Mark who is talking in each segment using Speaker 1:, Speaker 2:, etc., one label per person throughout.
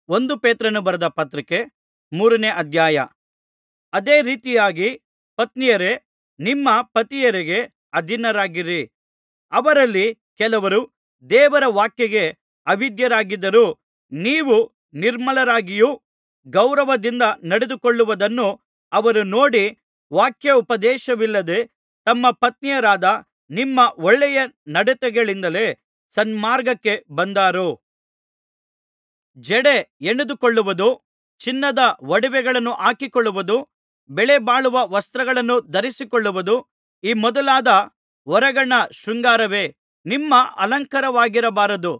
Speaker 1: ಒಂದು ಪೇತ್ರನು ಬರೆದ ಪತ್ರಿಕೆ ಮೂರನೇ ಅಧ್ಯಾಯ ಅದೇ ರೀತಿಯಾಗಿ ಪತ್ನಿಯರೇ ನಿಮ್ಮ ಪತಿಯರಿಗೆ ಅಧೀನರಾಗಿರಿ ಅವರಲ್ಲಿ ಕೆಲವರು ದೇವರ ವಾಕ್ಯಕ್ಕೆ ಅವಿಧೇಯರಾಗಿದ್ದರೂ ನೀವು ನಿರ್ಮಲರಾಗಿಯೂ ಗೌರವದಿಂದ ನಡೆದುಕೊಳ್ಳುವುದನ್ನು ಅವರು ನೋಡಿ ವಾಕ್ಯೋಪದೇಶವಿಲ್ಲದೆ ತಮ್ಮ ಪತ್ನಿಯರಾದ ನಿಮ್ಮ ಒಳ್ಳೆಯ ನಡತೆಗಳಿಂದಲೇ ಸನ್ಮಾರ್ಗಕ್ಕೆ ಬಂದಾರು ಜಡೆ ಹೆಣೆದುಕೊಳ್ಳುವುದು ಚಿನ್ನದ ಒಡವೆಗಳನ್ನು ಹಾಕಿಕೊಳ್ಳುವುದು ಬೆಲೆಬಾಳುವ ವಸ್ತ್ರಗಳನ್ನು ಧರಿಸಿಕೊಳ್ಳುವುದು ಈ ಮೊದಲಾದ ಹೊರಗಣ ಶೃಂಗಾರವೇ ನಿಮ್ಮ ಅಲಂಕಾರವಾಗಿರಬಾರದು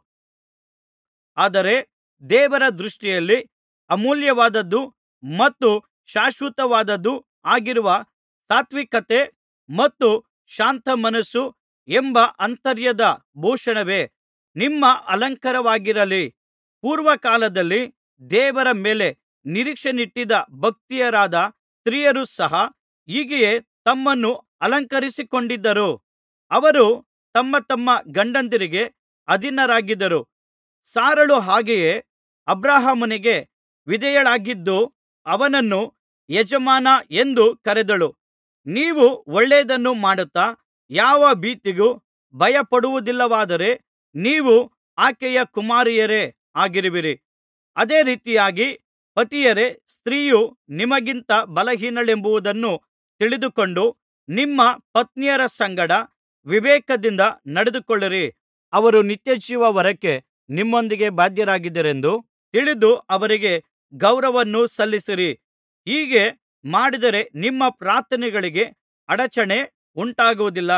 Speaker 1: ಆದರೆ ದೇವರ ದೃಷ್ಟಿಯಲ್ಲಿ ಅಮೂಲ್ಯವಾದದ್ದೂ ಮತ್ತು ಶಾಶ್ವತವಾದದ್ದೂ ಆಗಿರುವ ಸಾತ್ವಿಕತೆ ಮತ್ತು ಶಾಂತಮನಸ್ಸು ಎಂಬ ಆಂತರ್ಯದ ಭೂಷಣವೇ ನಿಮ್ಮ ಅಲಂಕಾರವಾಗಿರಲಿ ಪೂರ್ವಕಾಲದಲ್ಲಿ ದೇವರ ಮೇಲೆ ನಿರೀಕ್ಷೆಯಿಟ್ಟಿದ್ದ ಭಕ್ತೆಯರಾದ ಸ್ತ್ರೀಯರು ಸಹ ಹೀಗೆಯೇ ತಮ್ಮನ್ನು ಅಲಂಕರಿಸಿಕೊಂಡಿದ್ದರು ಅವರು ತಮ್ಮ ತಮ್ಮ ಗಂಡಂದಿರಿಗೆ ಅಧೀನರಾಗಿದ್ದರು ಸಾರಳು ಹಾಗೆಯೇ ಅಬ್ರಹಾಮನಿಗೆ ವಿಧೇಯಳಾಗಿದ್ದು ಅವನನ್ನು ಯಜಮಾನ ಎಂದು ಕರೆದಳು ನೀವು ಒಳ್ಳೆಯದನ್ನು ಮಾಡುತ್ತಾ ಯಾವ ಭೀತಿಗೂ ಭಯಪಡುವುದಿಲ್ಲವಾದರೆ ನೀವು ಆಕೆಯ ಕುಮಾರಿಯರೇ ಆಗಿರುವಿರಿ ಅದೇ ರೀತಿಯಾಗಿ ಪತಿಯರೇ ಸ್ತ್ರೀಯು ನಿಮಗಿಂತ ಬಲಹೀನಳೆಂಬುದನ್ನು ತಿಳಿದುಕೊಂಡು ನಿಮ್ಮ ಪತ್ನಿಯರ ಸಂಗಡ ವಿವೇಕದಿಂದ ನಡೆದುಕೊಳ್ಳಿರಿ ಅವರು ನಿತ್ಯಜೀವ ಹೊರಕ್ಕೆ ನಿಮ್ಮೊಂದಿಗೆ ಬಾಧ್ಯರಾಗಿದ್ದಾರೆಂದು ತಿಳಿದು ಅವರಿಗೆ ಗೌರವವನ್ನು ಸಲ್ಲಿಸಿರಿ ಹೀಗೆ ಮಾಡಿದರೆ ನಿಮ್ಮ ಪ್ರಾರ್ಥನೆಗಳಿಗೆ ಅಡಚಣೆ ಉಂಟಾಗುವುದಿಲ್ಲ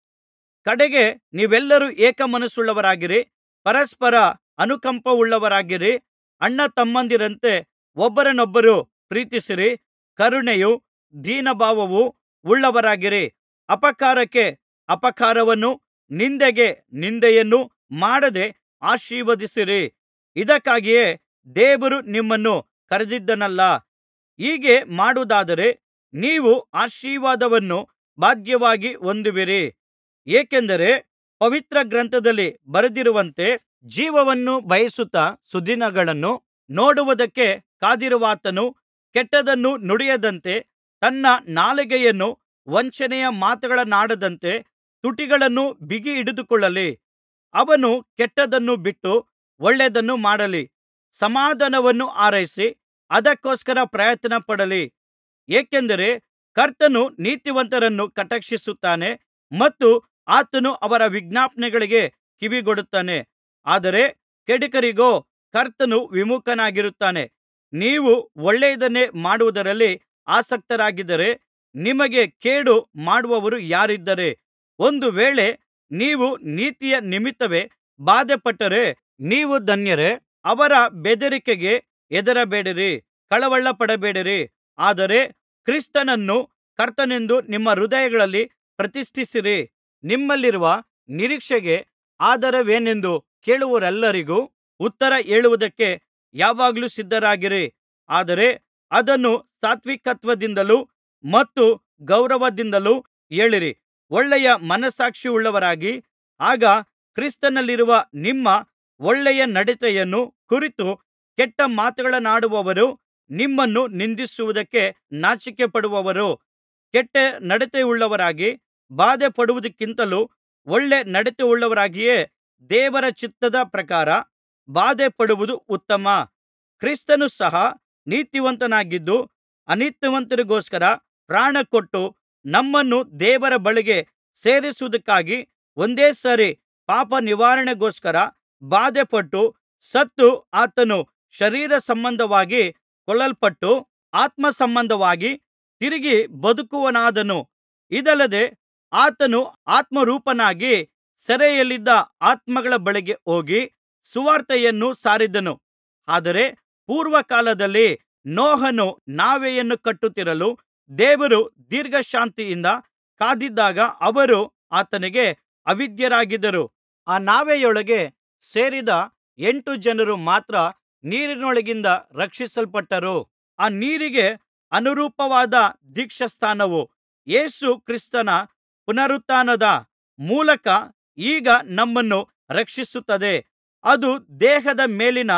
Speaker 1: ಕಡೆಗೆ ನೀವೆಲ್ಲರೂ ಏಕಮನಸ್ಸುಳ್ಳವರಾಗಿರಿ ಪರಸ್ಪರ ಅನುಕಂಪವುಳ್ಳವರಾಗಿರಿ ಅಣ್ಣತಮ್ಮಂದಿರಂತೆ ಒಬ್ಬರನ್ನೊಬ್ಬರು ಪ್ರೀತಿಸಿರಿ ಕರುಣೆಯೂ ದೀನಭಾವವೂ ಉಳ್ಳವರಾಗಿರಿ ಅಪಕಾರಕ್ಕೆ ಅಪಕಾರವನ್ನೂ ನಿಂದೆಗೆ ನಿಂದೆಯನ್ನೂ ಮಾಡದೆ ಆಶೀರ್ವದಿಸಿರಿ ಇದಕ್ಕಾಗಿಯೇ ದೇವರು ನಿಮ್ಮನ್ನು ಕರೆದಿದ್ದಾನಲ್ಲಾ ಹೀಗೆ ಮಾಡುವುದಾದರೆ ನೀವು ಆಶೀರ್ವಾದವನ್ನು ಬಾಧ್ಯವಾಗಿ ಹೊಂದುವಿರಿ ಏಕೆಂದರೆ ಪವಿತ್ರ ಗ್ರಂಥದಲ್ಲಿ ಬರೆದಿರುವಂತೆ ಜೀವವನ್ನು ಬಯಸುತ್ತಾ ಸುದಿನಗಳನ್ನು ನೋಡುವುದಕ್ಕೆ ಕಾದಿರುವಾತನು ಕೆಟ್ಟದ್ದನ್ನು ನುಡಿಯದಂತೆ ತನ್ನ ನಾಲಿಗೆಯನ್ನು ವಂಚನೆಯ ಮಾತುಗಳನ್ನಾಡದಂತೆ ತುಟಿಗಳನ್ನು ಬಿಗಿಹಿಡಿದುಕೊಳ್ಳಲಿ ಅವನು ಕೆಟ್ಟದ್ದನ್ನು ಬಿಟ್ಟು ಒಳ್ಳೆಯದನ್ನು ಮಾಡಲಿ ಸಮಾಧಾನವನ್ನು ಹಾರೈಸಿ ಅದಕ್ಕೋಸ್ಕರ ಪ್ರಯತ್ನಪಡಲಿ ಏಕೆಂದರೆ ಕರ್ತನು ನೀತಿವಂತರನ್ನು ಕಟಾಕ್ಷಿಸುತ್ತಾನೆ ಮತ್ತು ಆತನು ಅವರ ವಿಜ್ಞಾಪನೆಗಳಿಗೆ ಕಿವಿಗೊಡುತ್ತಾನೆ ಆದರೆ ಕೆಡುಕರಿಗೋ ಕರ್ತನು ವಿಮುಖನಾಗಿರುತ್ತಾನೆ ನೀವು ಒಳ್ಳೆಯದನ್ನೇ ಮಾಡುವುದರಲ್ಲಿ ಆಸಕ್ತರಾಗಿದ್ದರೆ ನಿಮಗೆ ಕೇಡು ಮಾಡುವವರು ಯಾರಿದ್ದಾರೆ ಒಂದು ವೇಳೆ ನೀವು ನೀತಿಯ ನಿಮಿತ್ತವೇ ಬಾಧೆಪಟ್ಟರೆ ನೀವು ಧನ್ಯರೇ ಅವರ ಬೆದರಿಕೆಗೆ ಹೆದರಬೇಡಿರಿ ಕಳವಳಪಡಬೇಡಿರಿ ಆದರೆ ಕ್ರಿಸ್ತನನ್ನು ಕರ್ತನೆಂದು ನಿಮ್ಮ ಹೃದಯಗಳಲ್ಲಿ ಪ್ರತಿಷ್ಠಿಸಿರಿ ನಿಮ್ಮಲ್ಲಿರುವ ನಿರೀಕ್ಷೆಗೆ ಆಧಾರವೇನೆಂದು ಕೇಳುವವರೆಲ್ಲರಿಗೂ ಉತ್ತರ ಹೇಳುವುದಕ್ಕೆ ಯಾವಾಗಲೂ ಸಿದ್ಧರಾಗಿರಿ ಆದರೆ ಅದನ್ನು ಸಾತ್ವಿಕತ್ವದಿಂದಲೂ ಮತ್ತು ಗೌರವದಿಂದಲೂ ಹೇಳಿರಿ ಒಳ್ಳೆಯ ಮನಸ್ಸಾಕ್ಷಿಯುಳ್ಳವರಾಗಿ ಆಗ ಕ್ರಿಸ್ತನಲ್ಲಿರುವ ನಿಮ್ಮ ಒಳ್ಳೆಯ ನಡತೆಯನ್ನು ಕುರಿತು ಕೆಟ್ಟ ಮಾತುಗಳನ್ನಾಡುವವರು ನಿಮ್ಮನ್ನು ನಿಂದಿಸುವುದಕ್ಕೆ ನಾಚಿಕೆಪಡುವರು ಕೆಟ್ಟ ನಡತೆಯುಳ್ಳವರಾಗಿ ಬಾಧೆಪಡುವುದಕ್ಕಿಂತಲೂ ಒಳ್ಳೆ ನಡತೆಯುಳ್ಳವರಾಗಿಯೇ ದೇವರ ಚಿತ್ತದ ಪ್ರಕಾರ ಬಾಧೆಪಡುವುದು ಉತ್ತಮ ಕ್ರಿಸ್ತನು ಸಹ ನೀತಿವಂತನಾಗಿದ್ದು ಅನೀತಿವಂತರಿಗೋಸ್ಕರ ಪ್ರಾಣಕೊಟ್ಟು ನಮ್ಮನ್ನು ದೇವರ ಬಳಿಗೆ ಸೇರಿಸುವುದಕ್ಕಾಗಿ ಒಂದೇ ಸಾರಿ ಪಾಪನಿವಾರಣೆಗೋಸ್ಕರ ಬಾಧೆಪಟ್ಟು ಸತ್ತು ಆತನು ಶರೀರ ಸಂಬಂಧವಾಗಿ ಕೊಲ್ಲಲ್ಪಟ್ಟು ಆತ್ಮ ಸಂಬಂಧವಾಗಿ ತಿರುಗಿ ಬದುಕುವವನಾದನು ಇದಲ್ಲದೆ ಆತನು ಆತ್ಮರೂಪನಾಗಿ ಸೆರೆಯಲ್ಲಿದ್ದ ಆತ್ಮಗಳ ಬಳಿಗೆ ಹೋಗಿ ಸುವಾರ್ತೆಯನ್ನು ಸಾರಿದನು ಆದರೆ ಪೂರ್ವಕಾಲದಲ್ಲಿ ನೋಹನು ನಾವೆಯನ್ನು ಕಟ್ಟುತ್ತಿರಲು ದೇವರು ದೀರ್ಘಶಾಂತಿಯಿಂದ ಕಾದಿದ್ದಾಗ ಅವರು ಆತನಿಗೆ ಅವಿಧೇಯರಾಗಿದ್ದರು ಆ ನಾವೆಯೊಳಗೆ ಸೇರಿದ ಎಂಟು ಜನರು ಮಾತ್ರ ನೀರಿನೊಳಗಿಂದ ರಕ್ಷಿಸಲ್ಪಟ್ಟರು ಆ ನೀರಿಗೆ ಅನುರೂಪವಾದ ದೀಕ್ಷಾಸ್ನಾನವು ಯೇಸು ಕ್ರಿಸ್ತನ ಪುನರುತ್ಥಾನದ ಮೂಲಕ ಈಗ ನಮ್ಮನ್ನು ರಕ್ಷಿಸುತ್ತದೆ ಅದು ದೇಹದ ಮೇಲಿನ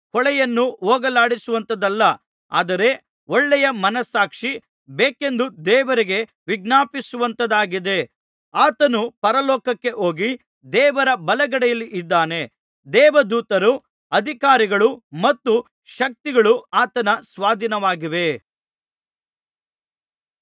Speaker 1: ಕೊಳೆಯನ್ನು ಹೋಗಲಾಡಿಸುವಂಥದ್ದಲ್ಲ ಆದರೆ ಒಳ್ಳೆಯ ಮನಸ್ಸಾಕ್ಷಿ ಬೇಕೆಂದು ದೇವರಿಗೆ ವಿಜ್ಞಾಪಿಸುವಂಥದ್ದಾಗಿದೆ ಆತನು ಪರಲೋಕಕ್ಕೆ ಹೋಗಿ ದೇವರ ಬಲಗಡೆಯಲ್ಲಿ ಇದ್ದಾನೆ ದೇವದೂತರು ಅಧಿಕಾರಿಗಳು ಮತ್ತು ಶಕ್ತಿಗಳು ಆತನ ಸ್ವಾಧೀನವಾಗಿವೆ